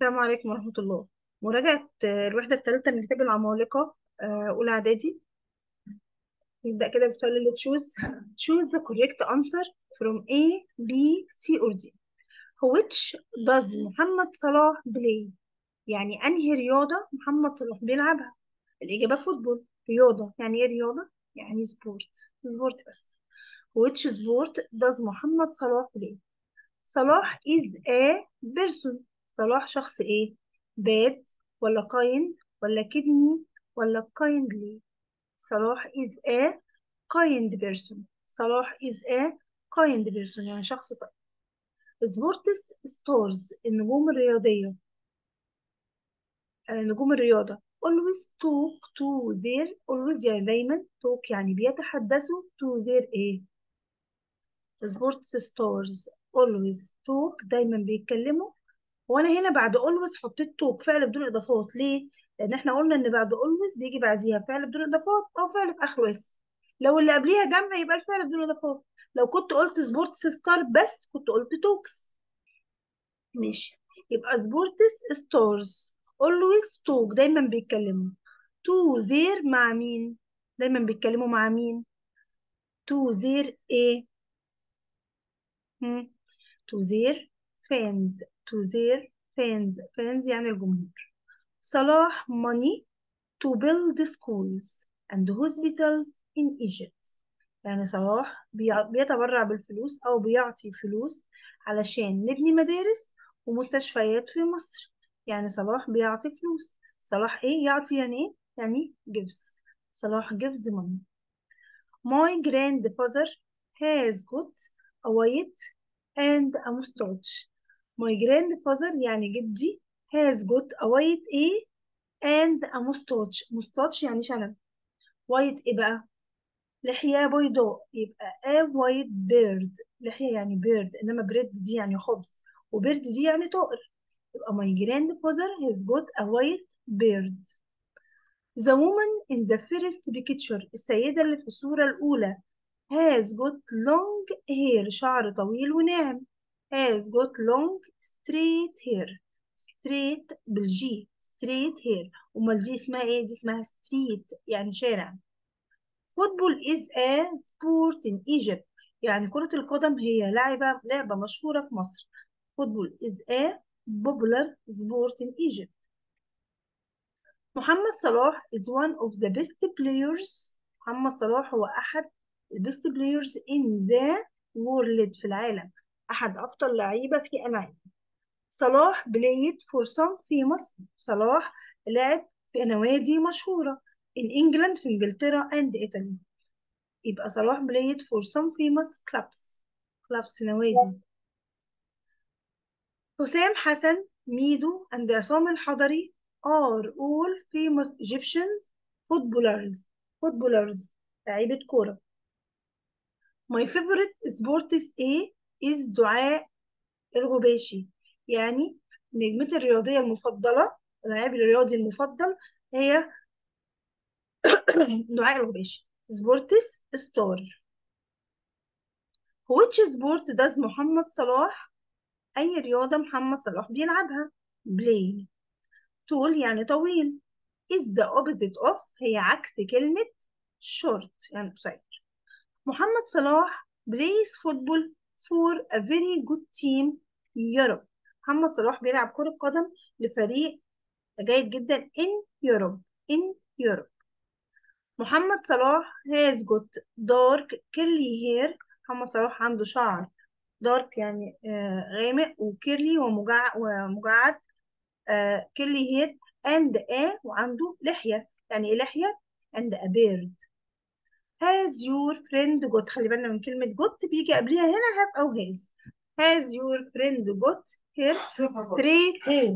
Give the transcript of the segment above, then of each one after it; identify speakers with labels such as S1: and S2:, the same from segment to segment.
S1: السلام عليكم ورحمة الله مراجعة آه، الوحدة الثالثة من كتاب العمالقة آه، أولى إعدادي نبدأ كده بالسؤال اللي تشوز choose the correct answer from A, B, C or D which does محمد صلاح play يعني أنهي رياضة محمد صلاح بيلعبها الإجابة فوتبول رياضة يعني إيه رياضة؟ يعني سبورت سبورت بس which sport does محمد صلاح play صلاح is a person صلاح شخص ايه bad ولا kind ولا kidney ولا kindly صلاح is a kind person صلاح is a kind person يعني شخص طيب سبورتس ستورز النجوم الرياضية آه، نجوم الرياضة always talk to their always يعني دايما talk يعني بيتحدثوا to their ايه سبورتس ستورز always talk دايما بيتكلموا وانا هنا بعد always حطيت توك فعل بدون اضافات ليه لان احنا قلنا ان بعد always بيجي بعديها فعل بدون اضافات او فعل في اخره اس لو اللي قبليها جمع يبقى الفعل بدون اضافات لو كنت قلت سبورتس ستار بس كنت قلت توكس ماشي يبقى سبورتس ستارز always talk دايما بيتكلموا تو زير مع مين دايما بيتكلموا مع مين تو زير ايه تو زير fans to their fans fans يعني الجمهور صلاح money to build schools and hospitals in Egypt يعني صلاح بيع- بيتبرع بالفلوس أو بيعطي فلوس علشان نبني مدارس ومستشفيات في مصر يعني صلاح بيعطي فلوس صلاح إيه يعطي يعني إيه يعني gives صلاح gives money My grandfather has got a white and a mustache. My grandfather يعني جدي has got a white A and a mustache. mustache يعني شنب. white إيه بقى؟ لحية بيضاء يبقى a white bird. لحية يعني bird إنما bread دي يعني خبز وبرد دي يعني طائر. يبقى my grandfather has got a white bird. The woman in the first picture السيدة اللي في الصورة الأولى has got long hair شعر طويل وناعم has got long straight hair straight بالجي straight hair أمال دي اسمها إيه؟ دي اسمها street يعني شارع football is a sport in Egypt يعني كرة القدم هي لعبة لعبة مشهورة في مصر football is a popular sport in Egypt محمد صلاح is one of the best players محمد صلاح هو أحد البيست بلايرز in the world في العالم أحد أفضل لعيبة في العالم صلاح played for some في مصر صلاح لعب في نوادي مشهورة in England في إنجلترا and Italy يبقى صلاح played for some famous clubs clubs نوادي حسام حسن ميدو and عصام الحضري are all famous Egyptian footballers footballers لعيبة كورة My favorite sport is A is دعاء الغباشي يعني نجمتي الرياضية المفضلة اللاعب الرياضي المفضل هي دعاء الغباشي سبورتس ستار which sport does محمد صلاح أي رياضة محمد صلاح بيلعبها play طول يعني طويل is the opposite of هي عكس كلمة short يعني قصير محمد صلاح plays football for a very good team Europe محمد صلاح بيلعب كرة قدم لفريق جيد جدا in Europe in Europe محمد صلاح has got dark curly hair محمد صلاح عنده شعر دارك يعني آه غامق وكيرلي ومجع ومجعد آه كيرلي هير and a وعنده لحية يعني ايه لحية and a beard has your friend got خلي بالنا من كلمة got بيجي قبلها هنا have أو has has your friend got hair straight hair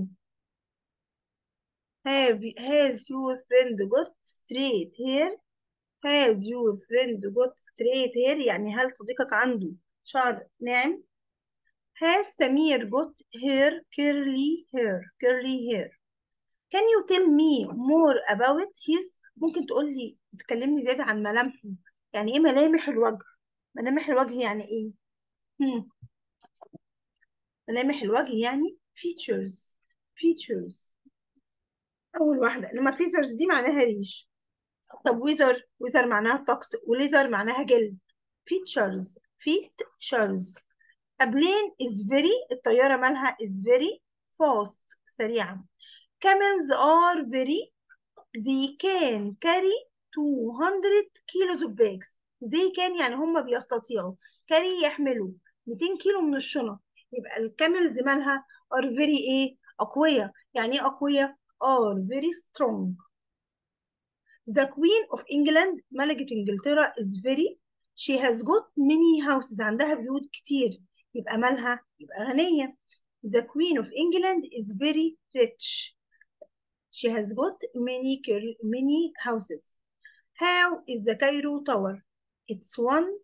S1: have has your friend got straight hair has your friend got straight hair يعني هل صديقك عنده شعر ناعم has سمير got hair curly hair curly hair can you tell me more about his ممكن تقول لي تكلمني زيادة عن ملامحه يعني ايه ملامح الوجه ملامح الوجه يعني ايه هم. ملامح الوجه يعني features features أول واحدة إنما features دي معناها ريش طب ويزر ويزر معناها طقس وليزر معناها جلد features features A plane is very الطيارة مالها is very fast سريعة camels are very they can carry 200 kilos of bags they can يعني هم بيستطيعوا carry يحملوا 200 كيلو من الشنط يبقى الكاملز مالها are very ايه أقوياء يعني ايه أقوياء are very strong The Queen of England ملكة إنجلترا is very she has got many houses عندها بيوت كتير يبقى مالها يبقى غنية The Queen of England is very rich she has got many kir- many houses How is the Cairo Tower? It's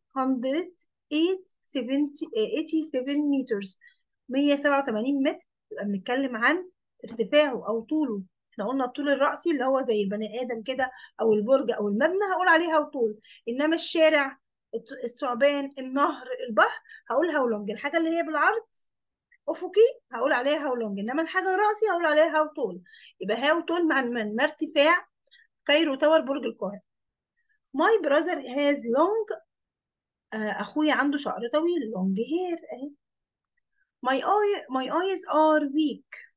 S1: 187 meters 187 متر يبقى بنتكلم عن ارتفاعه أو طوله احنا قلنا الطول الرأسي اللي هو زي البني آدم كده أو البرج أو المبنى هقول عليه هوطول إنما الشارع الت- الثعبان النهر البحر هقول هولونج الحاجة اللي هي بالعرض أفقي هقول عليها هولونج إنما الحاجة رأسي هقول عليها هوطول يبقى هوطول مع من ما ارتفاع كايرو تاور برج القاهرة My brother has long آه، أخويا عنده شعر طويل long hair أهي My eye my eyes are weak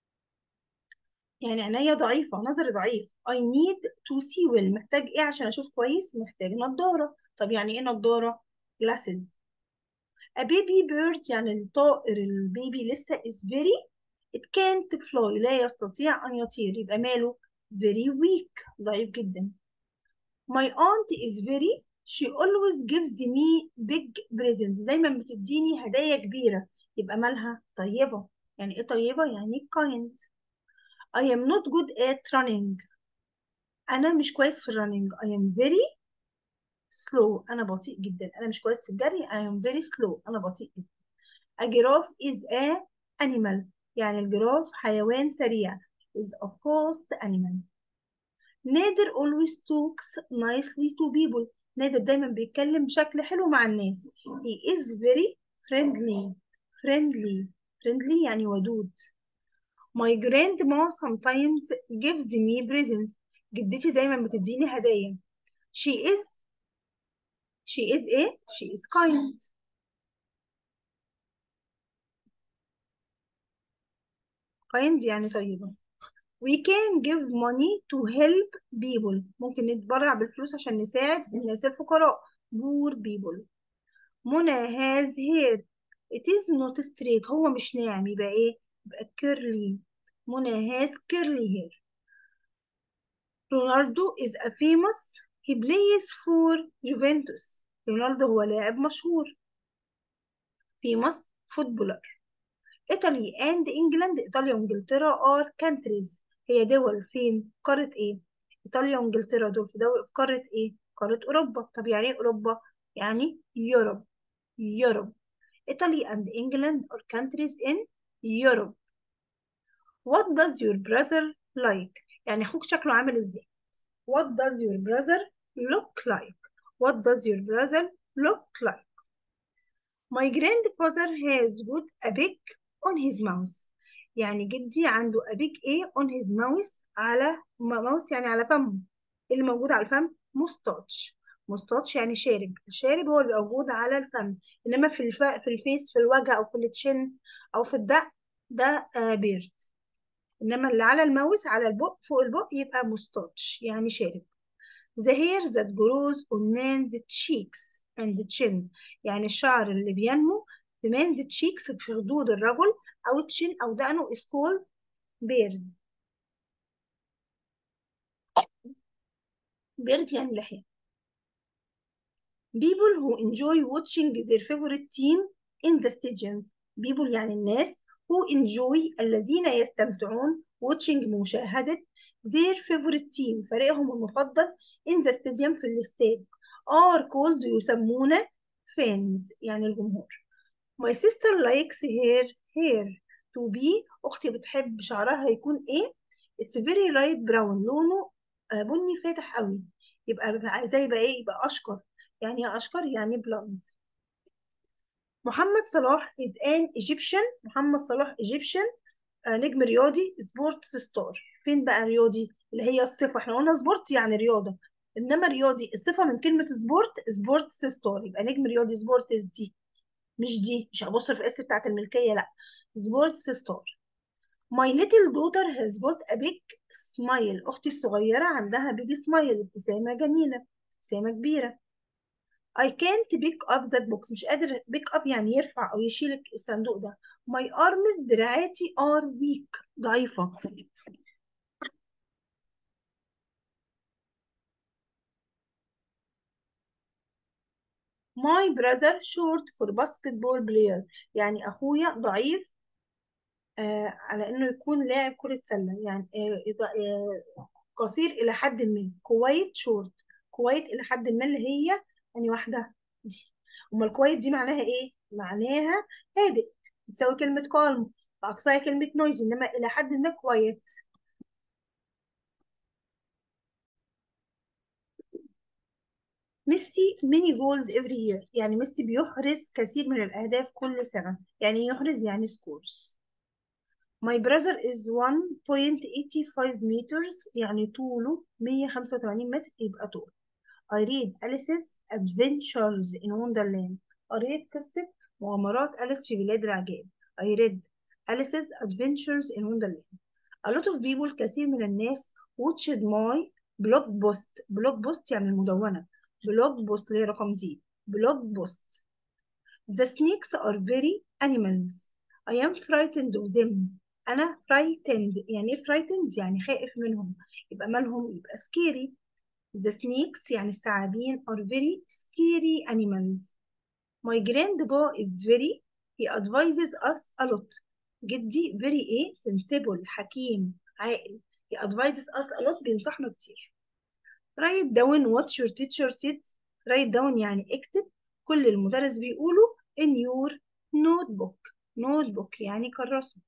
S1: يعني عينيا ضعيفة نظري ضعيف I need to see well محتاج إيه عشان أشوف كويس محتاج نضارة طب يعني إيه نضارة glasses A baby bird يعني الطائر البيبي لسه is very it can't fly لا يستطيع أن يطير يبقى ماله very weak ضعيف جدا My aunt is very she always gives me big presents دايما بتديني هدايا كبيرة يبقى مالها طيبة يعني ايه طيبة يعني kind I am not good at running أنا مش كويس في الرننج I am very slow أنا بطيء جدا أنا مش كويس في الجري I am very slow أنا بطيء جدا A giraffe is a animal يعني الجراف حيوان سريع is a fast animal نادر always talks nicely to people نادر دايما بيتكلم بشكل حلو مع الناس he is very friendly friendly friendly يعني ودود my grandma sometimes gives me presents جدتي دايما بتديني هدايا she is she is ايه she is kind kind يعني طيبة we can give money to help people ممكن نتبرع بالفلوس عشان نساعد الناس الفقراء poor people منى has hair it is not straight هو مش ناعم يبقى ايه يبقى curly منى has curly hair رونالدو is a famous he plays for Juventus رونالدو هو لاعب مشهور famous footballer Italy and England إيطاليا وإنجلترا are countries هي دول فين قارة إيه إيطاليا وإنجلترا دول في دول في قارة إيه قارة أوروبا طب يعني إيه أوروبا يعني يوروب يوروب Italy and England are countries in Europe What does your brother like يعني أخوك شكله عامل إزاي What does your brother look like What does your brother look like My grandfather has got a big on his mouth يعني جدي عنده a big A on his mouth على ماوس يعني على فمه اللي موجود على الفم مستاتش مستاتش يعني شارب الشارب هو اللي موجود على الفم انما في الف... في الفيس في الوجه او في التشن او في الدق ده آه بيرد انما اللي على الماوس على البق فوق البق يبقى مستاتش يعني شارب The hair that grows on man's cheeks and chin يعني الشعر اللي بينمو في man's cheeks في خدود الرجل أو chin أو دقنه is called beard beard يعني لحية people who enjoy watching their favorite team in the stadiums people يعني الناس who enjoy الذين يستمتعون watching مشاهدة their favorite team فريقهم المفضل in the stadium في الاستاد are called يسمون fans يعني الجمهور my sister likes her hair to be أختي بتحب شعرها يكون إيه it's very light brown لونه آه، بني فاتح قوي يبقى بيبقى زي بقى إيه يبقى أشقر يعني إيه أشقر يعني بلوند محمد صلاح is an Egyptian محمد صلاح Egyptian آه نجم رياضي سبورتس ستار فين بقى رياضي اللي هي الصفة احنا قلنا سبورت يعني رياضة انما رياضي الصفة من كلمة سبورت سبورتس ستار يبقى نجم رياضي سبورتس دي مش دي مش هبص في اس بتاعت الملكية لا سبورتس ستار My little daughter has got a big smile أختي الصغيرة عندها big smile ابتسامة جميلة ابتسامة كبيرة I can't pick up that box مش قادر pick up يعني يرفع أو يشيل الصندوق ده My arms دراعاتي are weak ضعيفة My brother short for basketball player يعني أخويا ضعيف آه على إنه يكون لاعب كرة سلة يعني آه يض- آه قصير إلى حد ما كويت شورت كويت إلى حد ما اللي هي يعني واحدة دي أمال الكويت دي معناها إيه؟ معناها هادئ بتساوي كلمة calm فأقصاها كلمة noisy إنما إلى حد ما كويت ميسي ميني جولز افري يير يعني ميسي بيحرز كثير من الأهداف كل سنة يعني يحرز يعني سكورز My brother is 1.85 meters يعني طوله 185 متر يبقى طول I read Alice's Adventures in Wonderland قريت قصة مغامرات أليس في بلاد العجائب I read Alice's Adventures in Wonderland A lot of people كثير من الناس watched my blog post blog post يعني المدونة blog post اللي هي رقم دي blog post The snakes are very animals. I am frightened of them. أنا frightened يعني إيه frightened يعني خائف منهم يبقى مالهم يبقى scary. The snakes يعني الثعابين are very scary animals. My grandpa is very he advises us a lot. جدي very إيه sensible حكيم عاقل. He advises us a lot بينصحنا كتير. write down what your teacher said write down يعني اكتب كل المدرس بيقوله in your notebook notebook يعني كراسة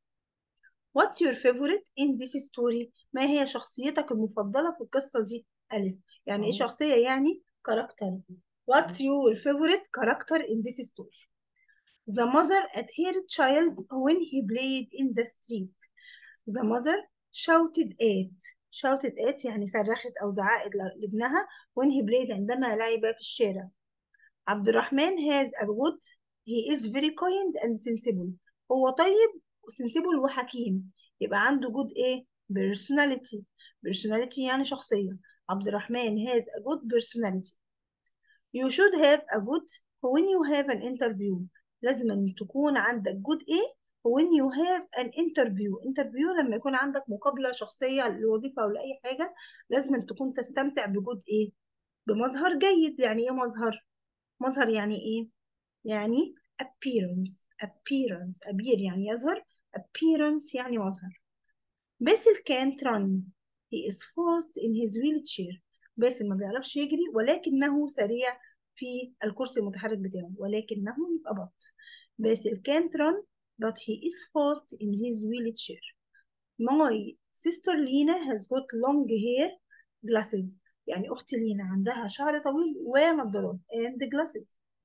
S1: what's your favorite in this story ما هي شخصيتك المفضلة في القصة دي أليس يعني ايه شخصية يعني كاركتر what's your favorite character in this story the mother at her child when he played in the street The mother shouted at shouted at يعني صرخت أو زعقت ل- لابنها when he played عندما لعب في الشارع عبد الرحمن has a good he is very kind and sensible هو طيب sensible وحكيم يبقى عنده good ايه personality personality يعني شخصية عبد الرحمن has a good personality You should have a good when you have an interview لازم أن تكون عندك good إيه when you have an interview interview لما يكون عندك مقابلة شخصية لوظيفة أو لأي حاجة لازم أن تكون تستمتع بجود إيه بمظهر جيد يعني إيه مظهر مظهر يعني إيه يعني appearance appearance appear يعني يظهر appearance يعني مظهر باسل can't run he is fast in his wheelchair باسل ما بيعرفش يجري ولكنه سريع في الكرسي المتحرك بتاعه ولكنه يبقى بط باسل can't run but he is fast in his wheelchair my sister Lina has got long hair glasses يعني أختي لينا عندها شعر طويل ونظارات and glasses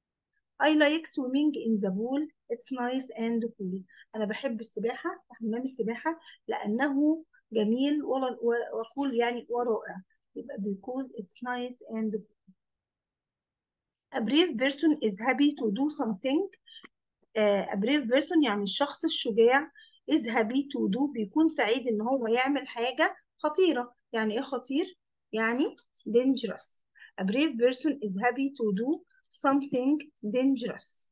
S1: I like swimming in the pool. It's nice and cool. أنا بحب السباحة حمام السباحة لأنه جميل ولا- و- وكول يعني ورائع. يبقى because it's nice and cool. A brave person is happy to do something. آه، a brave person يعني الشخص الشجاع is happy to do بيكون سعيد إن هو يعمل حاجة خطيرة. يعني إيه خطير؟ يعني dangerous. A brave person is happy to do something dangerous.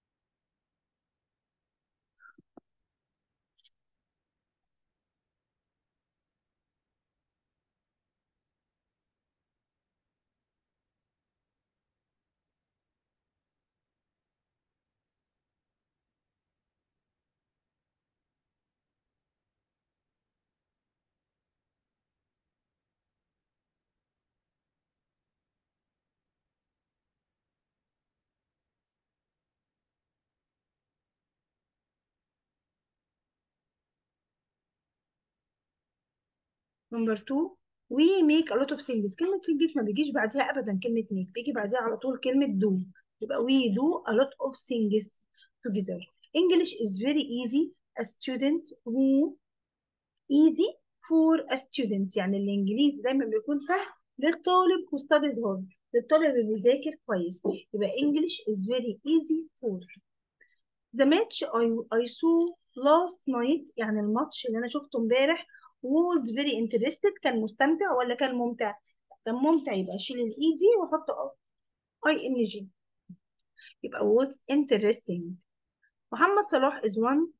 S1: نمبر 2 we make a lot of things كلمة things ما بيجيش بعدها أبدا كلمة make بيجي بعدها على طول كلمة do يبقى we do a lot of things together English is very easy a student who easy for a student يعني الإنجليزي دايما بيكون سهل للطالب who studies hard للطالب اللي بيذاكر كويس يبقى English is very easy for The match I, I saw last night يعني الماتش اللي أنا شفته امبارح was very interested كان مستمتع ولا كان ممتع؟ كان ممتع يبقى أشيل الإي دي وأحط اي ان جي يبقى was interesting محمد صلاح is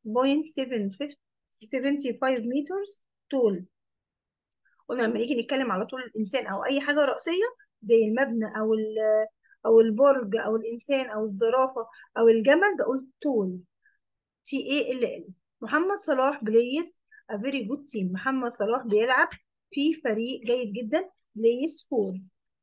S1: 1.75 meters tall قلنا لما نيجي نتكلم على طول الإنسان أو أي حاجة رأسية زي المبنى أو ال- أو البرج أو الإنسان أو الزرافة أو الجمل بقول tall تي اي ال ال محمد صلاح بلايز a very good team محمد صلاح بيلعب في فريق جيد جدا بلايز فور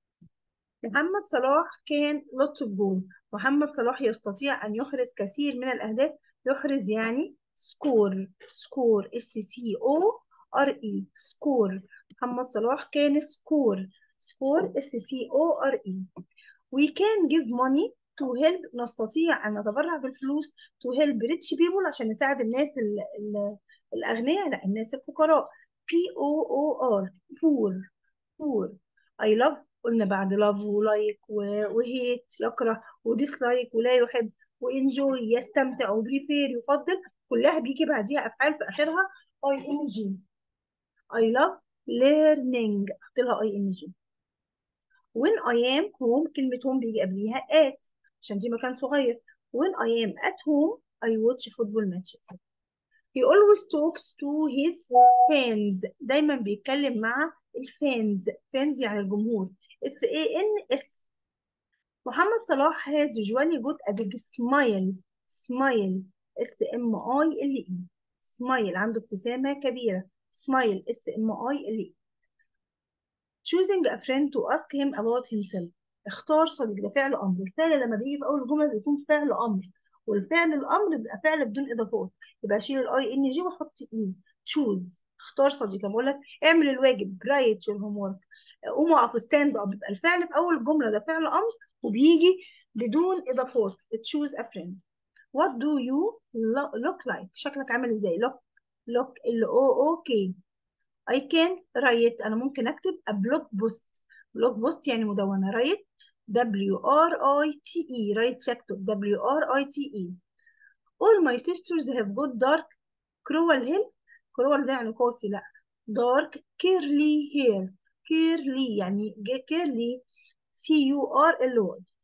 S1: محمد صلاح كان lots of goal محمد صلاح يستطيع أن يحرز كثير من الأهداف يحرز يعني سكور سكور اس سي او ار اي سكور محمد صلاح كان سكور سكور اس سي او ار اي we can give money to help نستطيع أن نتبرع بالفلوس to help rich people عشان نساعد الناس ال ال الأغنياء لا الناس الفقراء P O O R poor poor I love قلنا بعد love و like و hate يكره و dislike ولا يحب و enjoy يستمتع و prefer يفضل كلها بيجي بعديها أفعال في آخرها ing I love learning أحط لها ing when I am home كلمة home بيجي قبليها at عشان دي مكان صغير when I am at home I watch football matches he always talks to his fans دايما بيتكلم مع الفانز fans يعني الجمهور F A N S محمد صلاح has usually got a big smile smile S M I L E smile عنده ابتسامة كبيرة smile S M I L E choosing a friend to ask him about himself اختار صديق ده فعل امر الفعل لما بيجي في اول جمله بيكون فعل امر والفعل الامر بيبقى فعل بدون اضافات يبقى اشيل الاي ان جي واحط اي تشوز اختار صديق بقول لك اعمل الواجب رايت يور هوم ورك قوم اقف ستاند اب بيبقى الفعل في اول الجمله ده فعل امر وبيجي بدون اضافات تشوز ا فريند what do you lo- look like شكلك عامل ازاي look look ال او او كي I can write أنا ممكن أكتب a blog post blog post يعني مدونة write W R I T E write يكتب W R I T E all my sisters have got dark cruel hair cruel ده يعني قاسي لا dark curly hair curly يعني ج- curly C U R L Y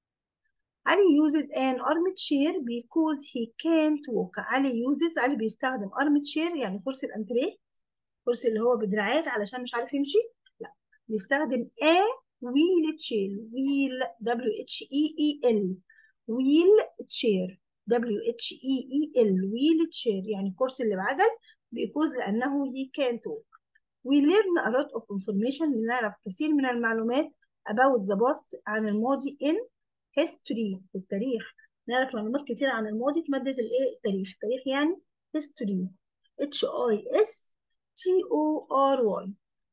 S1: علي uses an armchair because he can't walk علي uses علي بيستخدم armchair يعني كرسي الأنتريه الكرسي اللي هو بدراعات علشان مش عارف يمشي لا بيستخدم a wheel chair wheel W H E E L wheel chair W H E E L wheel chair يعني الكرسي اللي بعجل بيكوز لأنه he can't walk we learn a lot of information بنعرف كثير من المعلومات about the past عن الماضي in history في التاريخ نعرف معلومات كتير عن الماضي في مادة الايه التاريخ التاريخ يعني history H I S T O R Y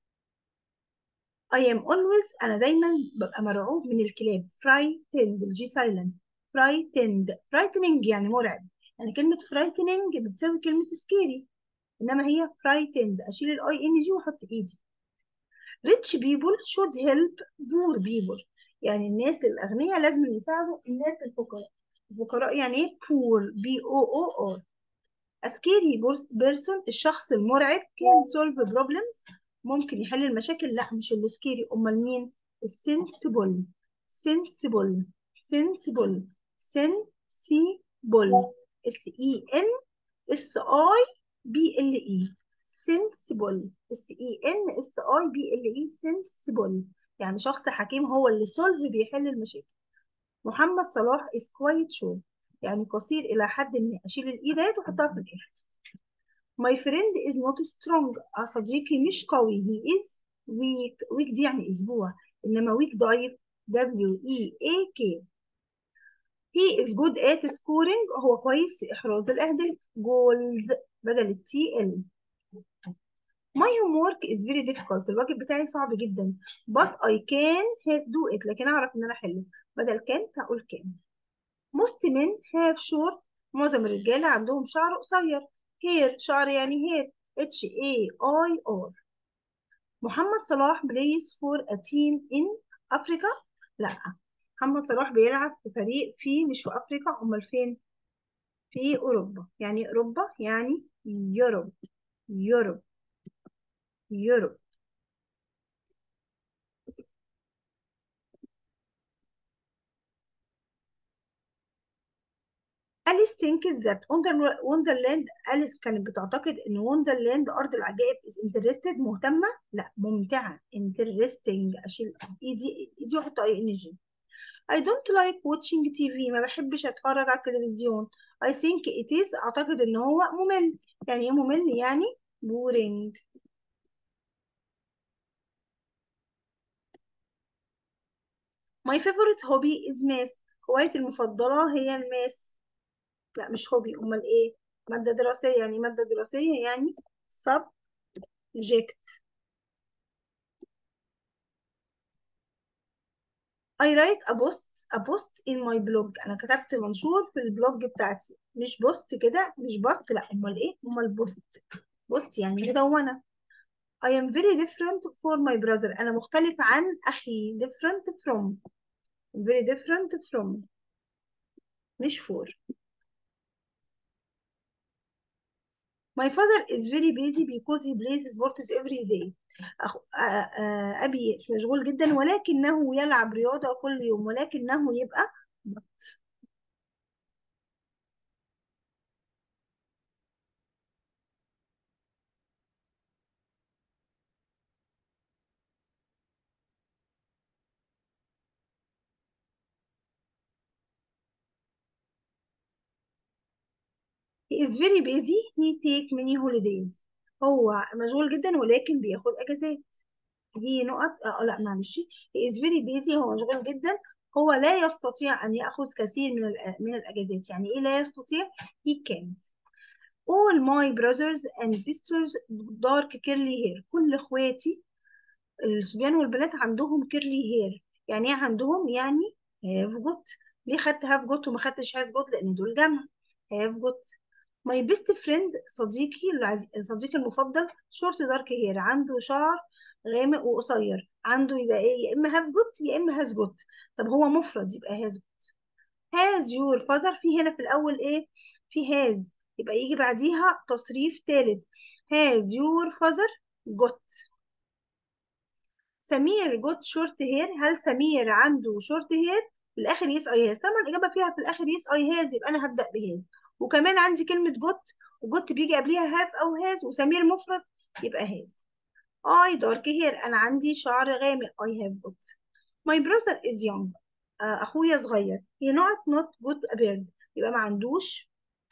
S1: I am always أنا دايما ببقى مرعوب من الكلاب frightened الجي silent frightened frightening يعني مرعب يعني كلمة frightening بتساوي كلمة scary إنما هي frightened أشيل الأي إن جي وأحط إيدي rich people should help poor people يعني الناس الأغنياء لازم يساعدوا الناس الفقراء الفقراء يعني إيه poor B O O R A scary person الشخص المرعب can solve problems ممكن يحل المشاكل لا مش السكيري امال مين السنسبل سنسبل سنسبل سنسيبل اس اي ان اس اي بي ال اي سنسبل اس اي ان اس اي بي ال اي سنسبل يعني شخص حكيم هو اللي سولف بيحل المشاكل محمد صلاح is quite short يعني قصير إلى حد ما أشيل الإيدات وأحطها في الآخر My friend is not strong صديقي مش قوي he is weak weak دي يعني أسبوع إنما weak ضعيف W E A K he is good at scoring هو كويس في إحراز الأهداف goals بدل ال TL My homework is very difficult الواجب بتاعي صعب جدا but I can do it لكن أعرف إن أنا أحله بدل can't هقول can most men have short معظم الرجالة عندهم شعر قصير hair شعر يعني hair H A I R محمد صلاح plays for a team in أفريقيا لا محمد صلاح بيلعب في فريق في مش في أفريقيا أمال فين في أوروبا يعني أوروبا يعني يوروب يوروب يوروب أليس thinks that Wonder- Wonderland أليس كانت بتعتقد إن وندرلاند أرض العجائب is interested مهتمة لا ممتعة interesting أشيل إيدي إيدي وأحط أي إن جي I don't like watching TV ما بحبش أتفرج على التلفزيون I think it is أعتقد إن هو ممل يعني إيه ممل يعني boring My favorite hobby is math هوايتي المفضلة هي الماس لا مش هوبي أمال إيه مادة دراسية يعني مادة دراسية يعني subject I write a post a post in my blog أنا كتبت منشور في البلوج بتاعتي مش بوست كده مش بوست لا أمال إيه أمال بوست بوست يعني مدونة I am very different for my brother أنا مختلف عن أخي different from very different from مش for My father is very busy because he plays sports every day أخ... آ... آ... أبي مشغول جدا ولكنه يلعب رياضة كل يوم ولكنه يبقى but. He is very busy he take many holidays هو مشغول جدا ولكن بياخد أجازات دي نقط اه لا معلش he is very busy هو مشغول جدا هو لا يستطيع أن يأخذ كثير من الأ- من الأجازات يعني إيه لا يستطيع he can't all my brothers and sisters dark curly hair كل إخواتي الصبيان والبنات عندهم كيرلي هير يعني ايه عندهم يعني هاف جوت ليه خدت هاف جوت وما خدتش هاز جوت لان دول جمع هاف جوت ماي بيست فريند صديقي العز... صديقي المفضل شورت دارك هير عنده شعر غامق وقصير عنده يبقى ايه يا اما هاف جوت يا اما هاز جوت طب هو مفرد يبقى هاز جوت هاز يور فازر في هنا في الاول ايه في هاز يبقى يجي بعديها تصريف ثالث هاز يور فازر جوت سمير جوت شورت هير هل سمير عنده شورت هير في الاخر يس اي هاز طبعا الاجابه فيها في الاخر يس اي هاز يبقى انا هبدا بهاز وكمان عندي كلمه جوت وجوت بيجي قبليها هاف او هاز وسمير مفرد يبقى هاز اي دارك هير انا عندي شعر غامق اي هاف جوت ماي براذر از يونج اخويا صغير هي نوت نوت جود بيرد يبقى ما عندوش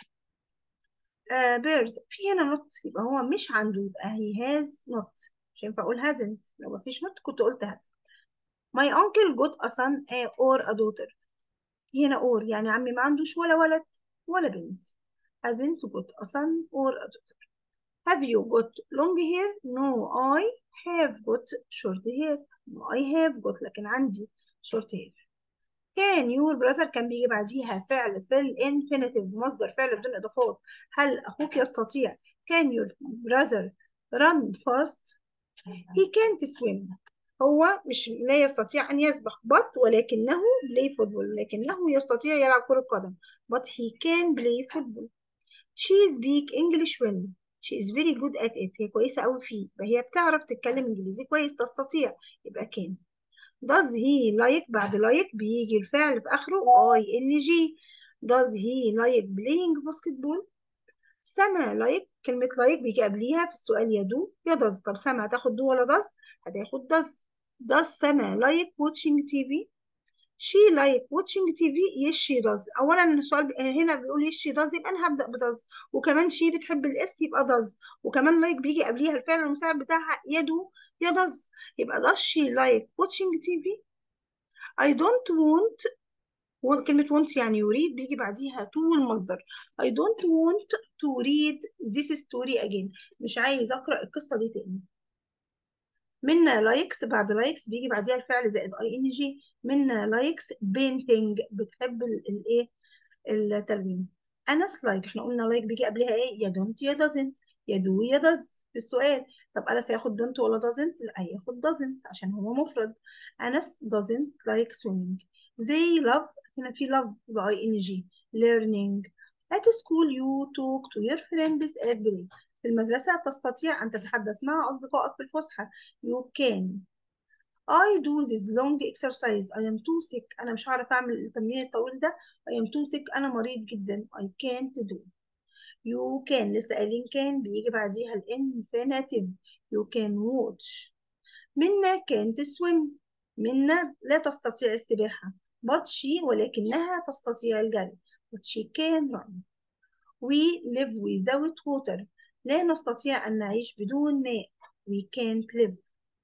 S1: بيرد في هنا نوت يبقى هو مش عنده يبقى هي هاز نوت مش هينفع اقول هازنت لو ما فيش نوت كنت قلت هاز My uncle got a son uh, or a daughter هنا or يعني عمي ما عندوش ولا ولد ولا بنت hasn't got a son or a daughter Have you got long hair? No, I have got short hair. No, I have got لكن عندي short hair. Can your brother كان بيجي بعديها فعل في الانفينيتيف مصدر فعل بدون إضافات. هل أخوك يستطيع Can your brother run fast? He can't swim. هو مش لا يستطيع أن يسبح but ولكنه play football لكنه يستطيع يلعب كرة قدم but he can play football she speak English well she is very good at it هي كويسة أوي فيه فهي بتعرف تتكلم إنجليزي كويس تستطيع يبقى can does he like بعد like بيجي الفعل في آخره ing does he like playing basketball سما لايك كلمة لايك بيجي قبليها في السؤال يا دو يا داز طب سما هتاخد دو ولا داز هتاخد داز داز سما لايك watching TV she like watching TV yes she does اولا السؤال ب- هنا بيقول yes she does يبقى انا هبدأ بداز وكمان she بتحب الاس يبقى داز وكمان لايك بيجي قبليها الفعل المساعد بتاعها يا دو يا داز يبقى does she like watching TV I don't want و- كلمة want يعني يريد بيجي بعديها to المصدر I don't want to read this story again مش عايز أقرأ القصة دي تاني منا لايكس بعد لايكس بيجي بعديها الفعل زائد اي ان جي منا لايكس بينتنج بتحب ال- الايه التلوين أنس لايك احنا قلنا لايك بيجي قبلها ايه يا دونت يا doesn't يا دو يا does في السؤال طب أنس هياخد دونت ولا doesn't لا هياخد doesn't عشان هو مفرد أنس doesn't like swimming they love هنا في love ب ing learning at school you talk to your friends at break في المدرسة تستطيع أن تتحدث مع أصدقائك في الفسحة you can I do this long exercise I am too sick أنا مش هعرف أعمل التمرين الطويل ده I am too sick أنا مريض جدا I can't do you can لسه قايلين can بيجي بعديها ال infinitive you can watch منا can't swim منا لا تستطيع السباحة but she ولكنها تستطيع الجري but she can run we live without water لا نستطيع أن نعيش بدون ماء we can't live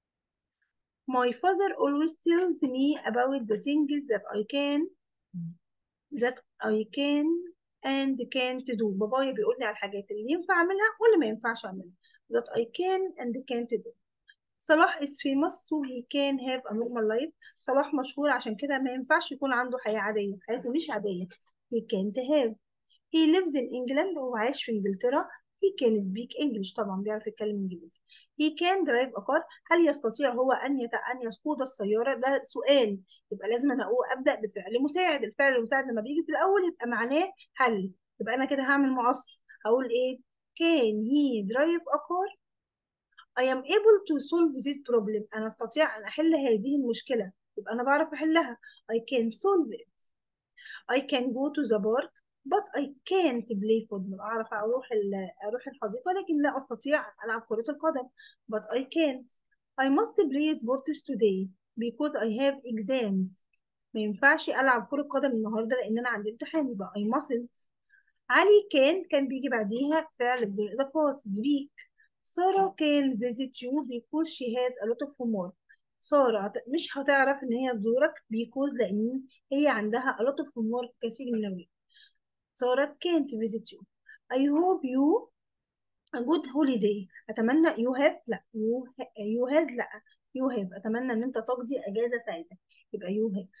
S1: My father always tells me about the things that I can that I can and can't do بابايا بيقول لي على الحاجات اللي ينفع أعملها واللي ما ينفعش أعملها that I can and can't do صلاح is famous so he can have a normal life صلاح مشهور عشان كده ما ينفعش يكون عنده حياة عادية حياته مش عادية he can't have he lives in England وهو عايش في إنجلترا he can speak English طبعا بيعرف يتكلم إنجليزي he can drive a car هل يستطيع هو أن يت... أن يقود السيارة ده سؤال يبقى لازم أنا أقول أبدأ بفعل مساعد الفعل المساعد لما بيجي في الأول يبقى معناه هل يبقى أنا كده هعمل معص هقول إيه can he drive a car I am able to solve this problem أنا أستطيع أن أحل هذه المشكلة يبقى أنا بعرف أحلها I can solve it I can go to the park but I can't play football أعرف أروح ال... أروح الحديقة لكن لا أستطيع أن ألعب كرة القدم but I can't I must play sports today because I have exams ما ينفعش ألعب كرة قدم النهاردة لأن أنا عندي امتحان يبقى I mustn't علي كان كان بيجي بعديها فعل بدون إضافات speak سارة can visit you because she has a lot of homework سارة مش هتعرف إن هي تزورك because لأن هي عندها a lot of homework كثير من الواجب سارة can't visit you I hope you a good holiday أتمنى you have لا you, ha you has لا you have أتمنى إن أنت تقضي أجازة سعيدة يبقى you have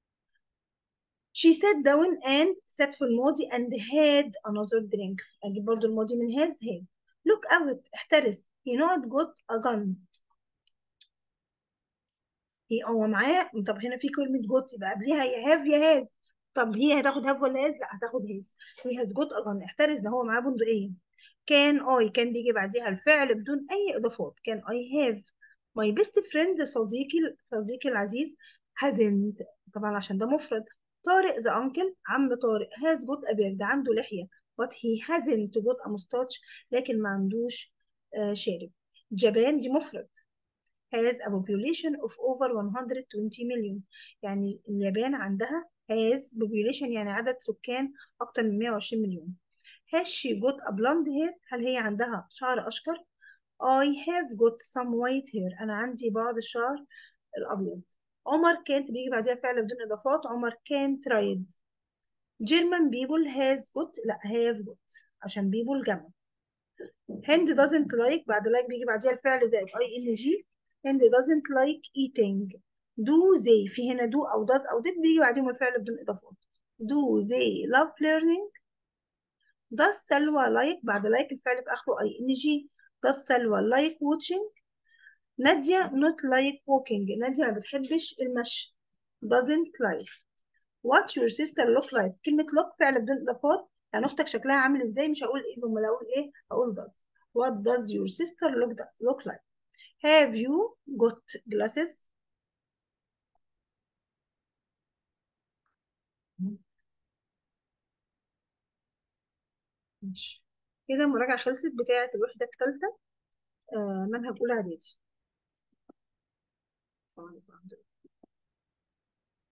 S1: She sat down and sat في الماضي and had another drink أجيب برضو الماضي من has had look out احترس he not got a gun هي هو معاه طب هنا في كلمة got يبقى قبلها يا have يا has طب هي هتاخد have ولا has لا هتاخد has he has got a gun احترس ده هو معاه بندقية كان I كان بيجي بعديها الفعل بدون أي إضافات كان I have my best friend صديقي صديقي العزيز hasn't طبعا عشان ده مفرد طارق the uncle عم طارق has got a beard عنده لحية but he hasn't got a mustache لكن ما عندوش آه شارب جابان دي مفرد has a population of over 120 million يعني اليابان عندها has population يعني عدد سكان أكتر من 120 مليون has she got a blonde hair هل هي عندها شعر أشقر I have got some white hair أنا عندي بعض الشعر الأبيض عمر كانت بيجي بعديها فعل بدون إضافات عمر can't ride German people has got لا have got عشان people جمع هند doesn't like بعد like بيجي بعديها الفعل زائد ing هند doesn't like eating do they في هنا do أو does أو did بيجي بعديهم الفعل بدون إضافات do they love learning does سلوى like بعد like الفعل في آخره ing does سلوى like watching نادية not like walking نادية ما بتحبش المشي doesn't like what your sister look like كلمة look فعل بدون إضافات يعني أختك شكلها عامل إزاي مش هقول إيه أمال أقول إيه هقول does what does your sister look, look like have you got glasses ماشي كده المراجعة خلصت بتاعة الوحدة الثالثة آه منهج أولى إعدادي